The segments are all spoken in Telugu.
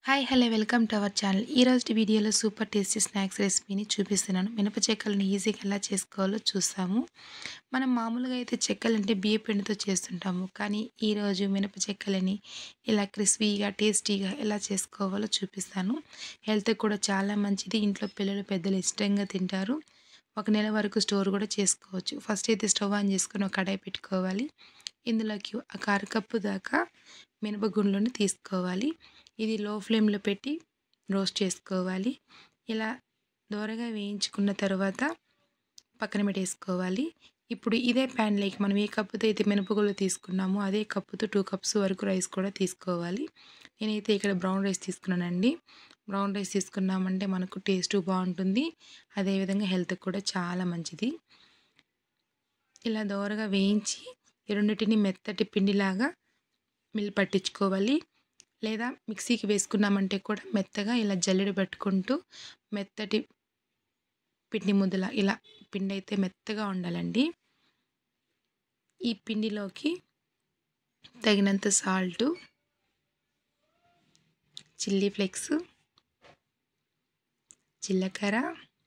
hi hello welcome to our channel ఈరోజు వీడియోలో సూపర్ టేస్టీ స్నాక్స్ రెసిపీని చూపిస్తున్నాను మినప చెక్కలను ఈజీగా ఎలా చేసుకోవాలో చూస్తాము మనం మామూలుగా అయితే చెక్కలు అంటే బియ్య పిండితో చేస్తుంటాము కానీ ఈరోజు మినప చెక్కలని ఇలా క్రిస్పీగా టేస్టీగా ఎలా చేసుకోవాలో చూపిస్తాను హెల్త్ కూడా చాలా మంచిది ఇంట్లో పిల్లలు పెద్దలు ఇష్టంగా తింటారు ఒక నెల వరకు స్టోర్ కూడా చేసుకోవచ్చు ఫస్ట్ అయితే స్టవ్ ఆన్ చేసుకొని ఒక కడాయి పెట్టుకోవాలి ఇందులోకి ఒక అరకప్పు దాకా మినపగుండ్లను తీసుకోవాలి ఇది లో ఫ్లేమ్లో పెట్టి రోస్ట్ చేసుకోవాలి ఇలా దోరగా వేయించుకున్న తర్వాత పక్కన పెట్టేసుకోవాలి ఇప్పుడు ఇదే ప్యాన్లోకి మనం ఏ కప్పుతో అయితే మినపగుళ్ళు తీసుకున్నామో అదే కప్పుతో టూ కప్స్ వరకు రైస్ కూడా తీసుకోవాలి నేనైతే ఇక్కడ బ్రౌన్ రైస్ తీసుకున్నానండి బ్రౌన్ రైస్ తీసుకున్నామంటే మనకు టేస్ట్ బాగుంటుంది అదేవిధంగా హెల్త్ కూడా చాలా మంచిది ఇలా దోరగా వేయించి ఈ రెండింటిని మెత్తటి పిండిలాగా మిల్ పట్టించుకోవాలి లేదా మిక్సీకి వేసుకున్నామంటే కూడా మెత్తగా ఇలా జల్లెడ పెట్టుకుంటూ మెత్తటి పిండి ముద్దల ఇలా పిండి అయితే మెత్తగా ఉండాలండి ఈ పిండిలోకి తగినంత సాల్టు చిల్లీ ఫ్లేక్స్ జీలకర్ర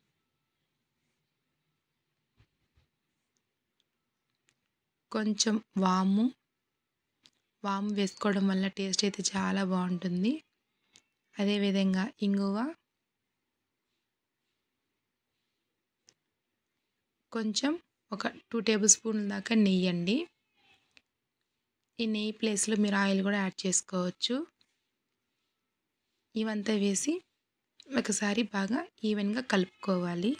కొంచెం వాము వాము వేసుకోవడం వల్ల టేస్ట్ అయితే చాలా బాగుంటుంది అదేవిధంగా ఇంగువ కొంచెం ఒక టూ టేబుల్ స్పూన్ల దాకా నెయ్యి అండి ఈ నెయ్యి ప్లేస్లో మీరు ఆయిల్ కూడా యాడ్ చేసుకోవచ్చు ఇవంతా వేసి ఒకసారి బాగా ఈవెన్గా కలుపుకోవాలి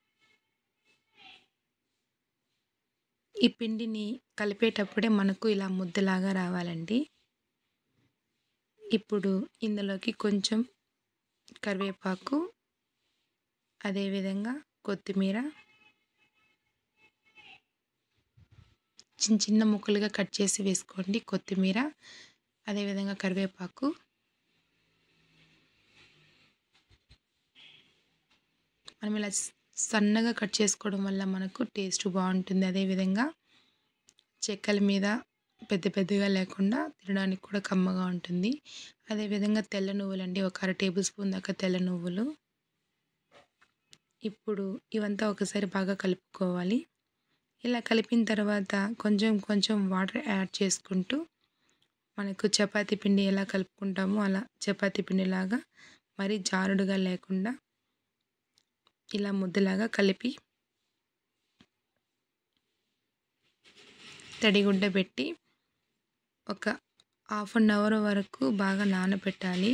ఈ పిండిని కలిపేటప్పుడే మనకు ఇలా ముద్దలాగా రావాలండి ఇప్పుడు ఇందులోకి కొంచెం కరివేపాకు అదేవిధంగా కొత్తిమీర చిన్న చిన్న ముక్కలుగా కట్ చేసి వేసుకోండి కొత్తిమీర అదేవిధంగా కరివేపాకు మనం ఇలా సన్నగా కట్ చేసుకోవడం వల్ల మనకు టేస్ట్ బాగుంటుంది అదేవిధంగా చెక్కల మీద పెద్ద పెద్దగా లేకుండా తినడానికి కూడా కమ్మగా ఉంటుంది అదేవిధంగా తెల్ల నువ్వులు అండి ఒక అర టేబుల్ స్పూన్ దాకా తెల్ల నువ్వులు ఇప్పుడు ఇవంతా ఒకసారి బాగా కలుపుకోవాలి ఇలా కలిపిన తర్వాత కొంచెం కొంచెం వాటర్ యాడ్ చేసుకుంటూ మనకు చపాతీ పిండి ఎలా కలుపుకుంటామో అలా చపాతీ పిండిలాగా మరీ జారుడుగా లేకుండా ఇలా ముద్దలాగా కలిపి తడిగుడ్డ పెట్టి ఒక హాఫ్ అన్ అవర్ వరకు బాగా నానబెట్టాలి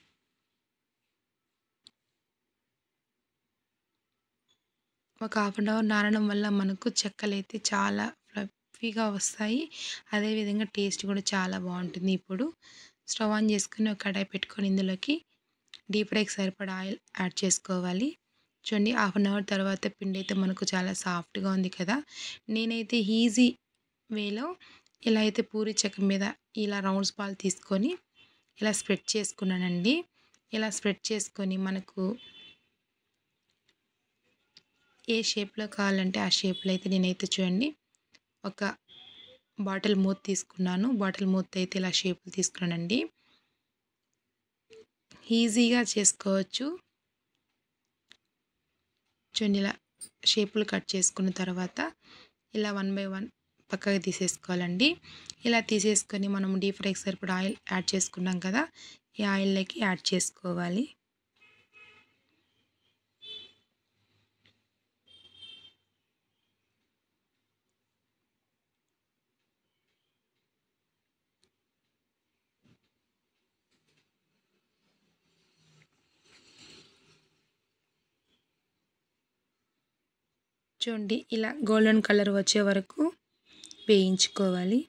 ఒక హాఫ్ అన్ అవర్ నానడం వల్ల మనకు చెక్కలు అయితే చాలా ఫ్లఫీగా వస్తాయి అదేవిధంగా టేస్ట్ కూడా చాలా బాగుంటుంది ఇప్పుడు స్టవ్ ఆన్ చేసుకుని ఒక కడాయి పెట్టుకొని ఇందులోకి డీప్ ఫ్రైకి సరిపడా ఆయిల్ యాడ్ చేసుకోవాలి చూడండి హాఫ్ అన్ అవర్ తర్వాత పిండి అయితే మనకు చాలా సాఫ్ట్గా ఉంది కదా నేనైతే ఈజీ వేలో ఇలా అయితే పూరి చెక్క మీద ఇలా రౌండ్స్ బాల్ తీసుకొని ఇలా స్ప్రెడ్ చేసుకున్నానండి ఇలా స్ప్రెడ్ చేసుకొని మనకు ఏ షేప్లో కావాలంటే ఆ షేప్లో అయితే నేనైతే చూడండి ఒక బాటిల్ మూత తీసుకున్నాను బాటిల్ మూత అయితే ఇలా షేపులు తీసుకున్నానండి ఈజీగా చేసుకోవచ్చు చూడండి ఇలా షేపులు కట్ చేసుకున్న తర్వాత ఇలా వన్ బై వన్ పక్కగా తీసేసుకోవాలండి ఇలా తీసేసుకొని మనం డీప్ ఫ్రైకి సరిపడా ఆయిల్ యాడ్ చేసుకున్నాం కదా ఈ ఆయిల్లోకి యాడ్ చేసుకోవాలి చూడండి ఇలా గోల్డెన్ కలర్ వచ్చే వరకు వేయించుకోవాలి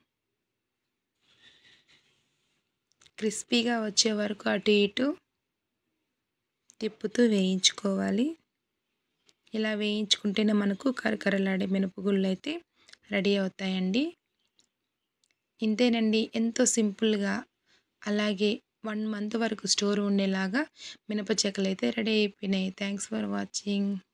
క్రిస్పీగా వచ్చే వరకు అటు ఇటు తిప్పుతూ వేయించుకోవాలి ఇలా వేయించుకుంటేనే మనకు కరకరలాడే మినపగుళ్ళు అయితే రెడీ అవుతాయండి ఇంతేనండి ఎంతో సింపుల్గా అలాగే వన్ మంత్ వరకు స్టోర్ ఉండేలాగా మినప చెక్కలు అయితే రెడీ అయిపోయినాయి థ్యాంక్స్ ఫర్ వాచింగ్